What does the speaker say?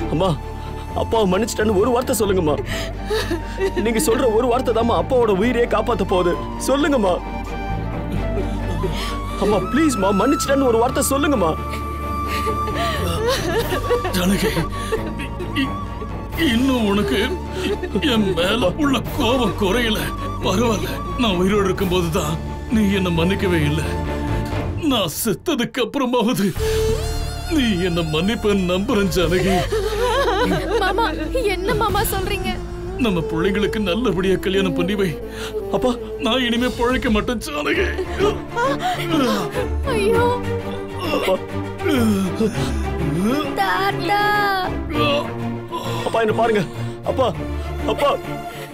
அம்மா அப்பாவை மன்னிச்சிட்டேன்னு ஒரு வார்த்தை சொல்லுங்கம்மா நீங்க சொல்ற ஒரு வார்த்தை தாம்மா அப்பாவோட உயிரையே காப்பாத்த போகுது சொல்லுங்கம்மா அம்மா ப்ளீஸ்மா மன்னிச்சிட்டேன்னு ஒரு வார்த்தை சொல்லுங்கம்மா ஜானகி இ- இன்னும் உனக்கு என் மேல உள்ள கோபம் குறையல பரவாயில்ல நான் உயிரோடு இருக்கும்போது தான் நீ என்ன மன்னிக்கவே இல்லை நான் செத்ததுக்கு அப்புறமாவது நீ என்ன மன்னிப்பேன்னு நம்புறேன் ஜானகி மாமா என்ன மாமா சொல்றீங்க நம்ம பிள்ளைங்களுக்கு நல்லபடியா கல்யாணம் பண்ணி வை அப்பா நான் இனிமே பழைக்க மாட்டேன் ஜானகி ஐயோ அப்பா தாத்தா அப்பா என்ன பாருங்க அப்பா அப்பா